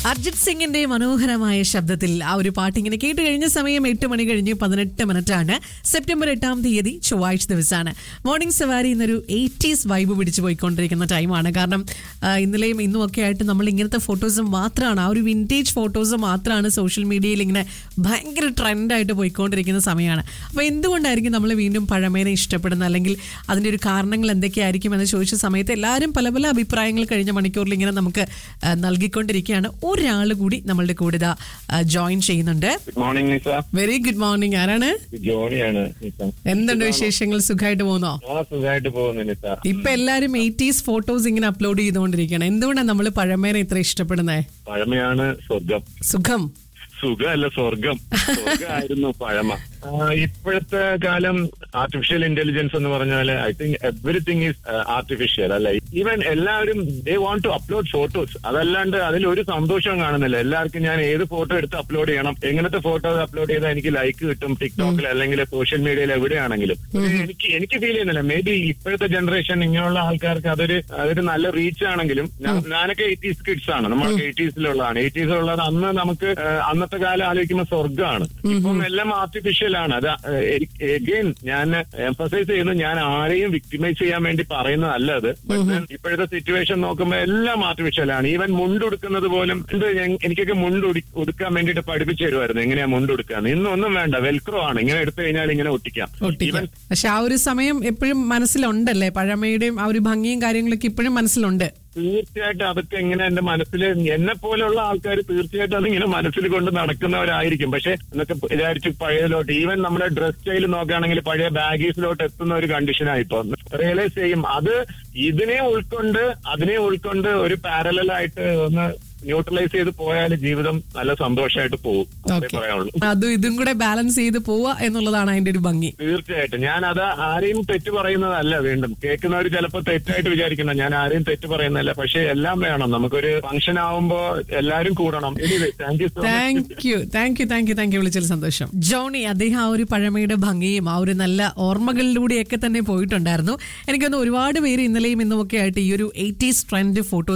അർജിത് സിംഗിന്റെ മനോഹരമായ ശബ്ദത്തിൽ ആ ഒരു പാട്ട് ഇങ്ങനെ കേട്ട് കഴിഞ്ഞ സമയം എട്ട് മണി കഴിഞ്ഞ് പതിനെട്ട് മിനിറ്റ് ആണ് സെപ്റ്റംബർ എട്ടാം തീയതി ചൊവ്വാഴ്ച ദിവസമാണ് മോർണിംഗ് സവാരി എന്നൊരു എയ്റ്റീസ് വൈബ് പിടിച്ചു പോയിക്കൊണ്ടിരിക്കുന്ന ടൈമാണ് കാരണം ആ, ഇന്നലെയും ഇന്നും ഒക്കെ ആയിട്ട് നമ്മൾ ഇങ്ങനത്തെ ഫോട്ടോസ് മാത്രമാണ് ആ ഒരു വിൻറ്റേജ് ഫോട്ടോസ് മാത്രമാണ് സോഷ്യൽ മീഡിയയിൽ ഇങ്ങനെ ഭയങ്കര ട്രെൻഡായിട്ട് പോയിക്കൊണ്ടിരിക്കുന്ന സമയമാണ് അപ്പോൾ എന്തുകൊണ്ടായിരിക്കും നമ്മൾ വീണ്ടും പഴമേനെ ഇഷ്ടപ്പെടുന്നത് അല്ലെങ്കിൽ അതിൻ്റെ ഒരു കാരണങ്ങൾ എന്തൊക്കെയായിരിക്കും എന്ന് ചോദിച്ച സമയത്ത് എല്ലാവരും പല പല അഭിപ്രായങ്ങൾ കഴിഞ്ഞ മണിക്കൂറിൽ ഇങ്ങനെ നമുക്ക് ആ, നൽകിക്കൊണ്ടിരിക്കുകയാണ് ഒരാൾ കൂടി നമ്മളുടെ കൂടെ ഇതാ ജോയിൻ ചെയ്യുന്നുണ്ട് good morning Nisa very good morning ആരാണ് ജോണിയാണ് നിസ എന്തുണ്ട് വിശേഷങ്ങൾ സുഖമായിട്ട് പോകുന്നോ ആ സുഖമായിട്ട് പോകുന്നു നിസ ഇപ്പൊ എല്ലാരും എയ്റ്റീസ് ഫോട്ടോസ് ഇങ്ങനെ അപ്ലോഡ് ചെയ്തുകൊണ്ടിരിക്കുകയാണ് എന്തുകൊണ്ടാണ് നമ്മൾ പഴമേനെ ഇത്ര ഇഷ്ടപ്പെടുന്നത് പഴമയാണ് സ്വർഗം സുഖം സുഖമല്ല സ്വർഗം സ്വർഗമായിരുന്നു പഴമ ആ, ഇപ്പോഴത്തെ കാലം ആർട്ടിഫിഷ്യൽ ഇന്റലിജൻസ് എന്ന് പറഞ്ഞാല് I think everything is artificial അല്ല ഈവൻ എല്ലാവരും they want to upload photos അതല്ലാണ്ട് അതിൽ ഒരു സന്തോഷവും കാണുന്നില്ല എല്ലാവർക്കും ഞാൻ ഏത് ഫോട്ടോ എടുത്ത് അപ്ലോഡ് ചെയ്യണം എങ്ങനത്തെ ഫോട്ടോ അപ്ലോഡ് ചെയ്താൽ എനിക്ക് ലൈക്ക് കിട്ടും ടിക്ടോക്കിൽ അല്ലെങ്കിൽ സോഷ്യൽ മീഡിയയിൽ എവിടെയാണെങ്കിലും എനിക്ക് എനിക്ക് ഫീൽ ചെയ്യുന്നില്ല മേ ബി ഇപ്പോഴത്തെ ജനറേഷൻ ഇങ്ങനെയുള്ള ആൾക്കാർക്ക് അതൊരു അതൊരു നല്ല റീച്ച് ആണെങ്കിലും ഞാൻ- ഞാനൊക്കെ എയ്റ്റീസ് കിഡ്സ് ആണ് നമ്മളൊക്കെ എയ്റ്റീസിലുള്ളതാണ് എയ്റ്റീസിലുള്ളത് അന്ന് നമുക്ക് ആ, അന്നത്തെ കാലം ആലോചിക്കുമ്പോൾ സ്വർഗ്ഗമാണ് ഇപ്പം എല്ലാം ആർട്ടിഫിഷ്യൽ ആണ് അത് എഗെയിൻ ഞാൻ എംഫസൈസ് ചെയ്യുന്നു ഞാൻ ആരെയും വിക്ടിമൈസ് ചെയ്യാൻ വേണ്ടി പറയുന്നതല്ല അത് But then ഇപ്പോഴത്തെ സിറ്റുവേഷൻ നോക്കുമ്പോൾ എല്ലാം ആർട്ടിഫിഷ്യൽ ആണ് ഈവൻ മുണ്ടുടുക്കുന്നത് പോലും എന്ത് ഞാൻ- എനിക്കൊക്കെ മുണ്ട് ഉടി- ഉടുക്കാൻ വേണ്ടിയിട്ട് പഠിപ്പിച്ചു തരുമായിരുന്നു എങ്ങനെയാ മുണ്ടുടുക്കാന്ന് ഇന്നൊന്നും വേണ്ട വെൽക്രോ ആണ് ഇങ്ങനെ എടുത്തു കഴിഞ്ഞാൽ ഇങ്ങനെ ഒട്ടിക്കാം ഒട്ടിക്കാം പക്ഷെ ആ ഒരു സമയം എപ്പോഴും മനസ്സിലുണ്ടല്ലേ പഴമയുടെയും ആ ഒരു ഭംഗിയും കാര്യങ്ങളൊക്കെ ഇപ്പോഴും മനസ്സിലുണ്ട് തീർച്ചയായിട്ടും അതൊക്കെ ഇങ്ങനെ എന്റെ മനസ്സിൽ എന്നെ പോലെയുള്ള ആൾക്കാർ തീർച്ചയായിട്ടും അതിങ്ങനെ മനസ്സിൽ കൊണ്ട് നടക്കുന്നവരായിരിക്കും പക്ഷെ എന്നൊക്കെ വിചാരിച്ച് പഴയതിലോട്ട് ഈവൻ നമ്മുടെ ഡ്രസ് സ്റ്റൈൽ നോക്കുകയാണെങ്കിൽ പഴയ ബാഗീസിലോട്ട് എത്തുന്ന ഒരു കണ്ടീഷനായി ഇപ്പൊ റിയലൈസ് ചെയ്യും അത് ഇതിനെ ഉൾക്കൊണ്ട് അതിനെ ഉൾക്കൊണ്ട് ഒരു പാരലായിട്ട് ഒന്ന് ന്യൂട്രലൈസ് ചെയ്ത് പോയാൽ ജീവിതം നല്ല സന്തോഷമായിട്ട് പോകും അതേ ഓക്കെ പറയാനുള്ളൂ അതും ഇതും കൂടെ ബാലൻസ് ചെയ്ത് പോവുക എന്നുള്ളതാണ് അതിന്റെ ഒരു ഭംഗി തീർച്ചയായിട്ടും ഞാൻ അത് ആരെയും തെറ്റ് പറയുന്നതല്ല വീണ്ടും കേൾക്കുന്നവർ ചിലപ്പോൾ തെറ്റായിട്ട് വിചാരിക്കുന്ന ഞാൻ ആരെയും തെറ്റ് പറയുന്നതല്ല പക്ഷെ എല്ലാം വേണം നമുക്കൊരു ഫംഗ്ഷൻ ആവുമ്പോ എല്ലാരും കൂടണം thank you so much thank you thank you thank you thank you വിളിച്ചതിൽ സന്തോഷം ജോണി അദ്ദേഹം ആ ഒരു പഴമയുടെ ഭംഗിയും ആ ഒരു നല്ല ഓർമ്മകളിലൂടെയൊക്കെ തന്നെ പോയിട്ടുണ്ടായിരുന്നു എനിക്കൊന്ന് ഒരുപാട് പേര് ഇന്നലെയും ഇന്നുമൊക്കെ ആയിട്ട് ഈ ഒരു എയ്റ്റീസ് ട്രെൻഡ് ഫോട്ടോസ്